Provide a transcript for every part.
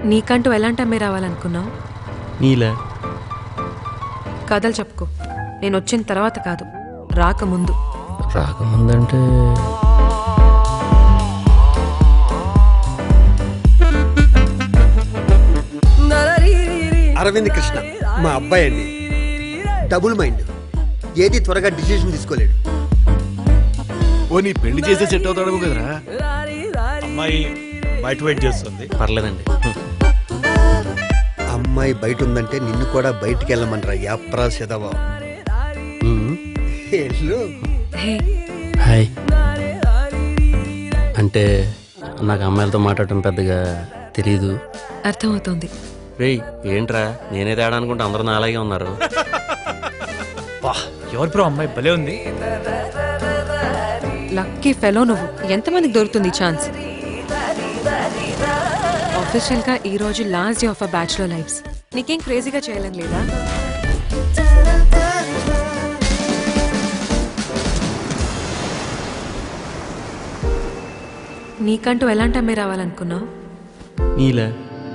నీకంటూ ఎలాంటి అమ్మాయి రావాలనుకున్నావు నీలా కథలు చెప్పుకో నేను వచ్చిన తర్వాత కాదు రాకముందు రాకముందంటే అరవింద్ కృష్ణ మా అబ్బాయి అండి డబుల్ మైండ్ ఏది త్వరగా డిసిషన్ తీసుకోలేడు ఓ నీ పెళ్లి చేసే సెట్ అవుతాడు కదరా అమ్మాయి బయట వెయిట్ చేస్తుంది పర్లేదండి అమ్మాయి బయట ఉందంటే నిన్ను కూడా బయటికి వెళ్ళమనరా యాప్రా సెదవా ఉమ్. వెళ్ళు హే హాయ్ అంటే నాకు అమ్మాయిలతో మాట్లాడటం పెద్దగా తెలీదు అర్థమవుతోంది రేయ్ ఏంట్రా నేనే తేడా అనుకుంటే అందరూ నాలాగే ఉన్నారు వా ఎవరు బ్రో అమ్మాయి భలే ఉంది లక్కీ ఫెలో నువ్వు ఎంతమందికి దొరుకుతుంది ఛాన్స్ ఆఫీషియల్ గా ఈ రోజు last day of a bachelor life's నీకేం క్రేజీగా చేయాలని లేదా నీకంటూ ఎలాంటి అమ్మాయి రావాలనుకున్నావు నీలా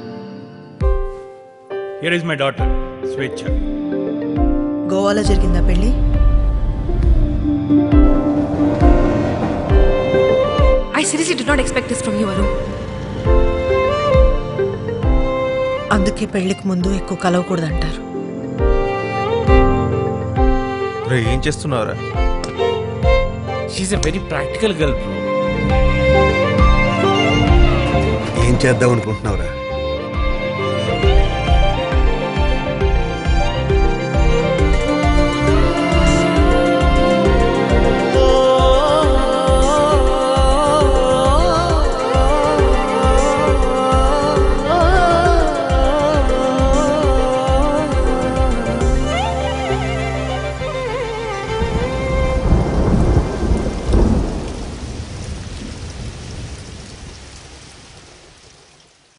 here is my daughter Swechha గోవాలో జరిగిందా పెళ్ళి I seriously did not expect this from you Arun అందుకే పెళ్లికి ముందు ఎక్కువ కలవకూడదంటారు రే ఏం చేస్తున్నావురా she's a very practical girl bro ఏం చేద్దాం అనుకుంటున్నావురా